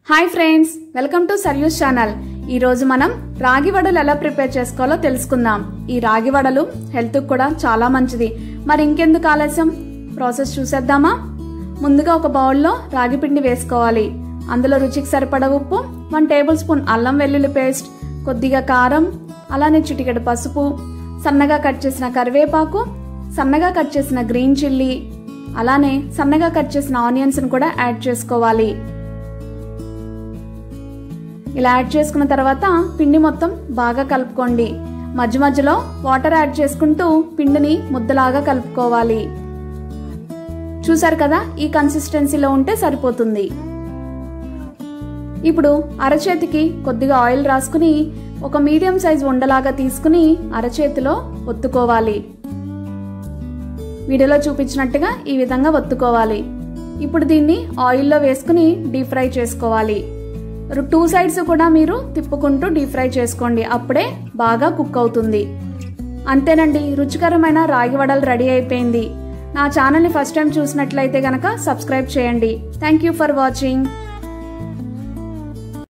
hi friends welcome to సర్యూస్ channel ఈ రోజు మనం రాగి వడలు ఎలా ప్రిపేర్ చేసుకోవాలో తెలుసుకుందాం ఈ రాగి వడలు హెల్త్ కూడా చాలా మంచిది మరి ఇంకెందుకు ఆలస్యం ప్రాసెస్ చూసేద్దామా ముందుగా ఒక బౌల్లో రాగి పిండి వేసుకోవాలి అందులో రుచికి సరిపడ ఉప్పు వన్ టేబుల్ స్పూన్ అల్లం వెల్లుల్లి పేస్ట్ కొద్దిగా కారం అలానే చిటికెడు పసుపు సన్నగా కట్ చేసిన కరివేపాకు సన్నగా కట్ చేసిన గ్రీన్ చిల్లీ అలానే సన్నగా కట్ చేసిన ఆనియన్స్ని కూడా యాడ్ చేసుకోవాలి ఇలా యాడ్ చేసుకున్న తర్వాత పిండి మొత్తం బాగా కలుపుకోండి మధ్య మధ్యలో వాటర్ యాడ్ చేసుకుంటూ పిండిని ముద్దలాగా కలుపుకోవాలి చూసారు కదా ఈ కన్సిస్టెన్సీలో ఉంటే సరిపోతుంది ఇప్పుడు అరచేతికి కొద్దిగా ఆయిల్ రాసుకుని ఒక మీడియం సైజ్ ఉండలాగా తీసుకుని అరచేతిలో ఒత్తుకోవాలి వీడియోలో చూపించినట్టుగా ఈ విధంగా ఒత్తుకోవాలి ఇప్పుడు దీన్ని ఆయిల్లో వేసుకుని డీప్ ఫ్రై చేసుకోవాలి టూ సైడ్స్ కూడా మీరు తిప్పుకుంటూ డీప్ ఫ్రై చేసుకోండి అప్పుడే బాగా కుక్ అవుతుంది అంతేనండి రుచికరమైన రాగి వడలు రెడీ అయిపోయింది నా ఛానల్ని ఫస్ట్ టైం చూసినట్లయితే కనుక సబ్స్క్రైబ్ చేయండి థ్యాంక్ యూ ఫర్ వాచింగ్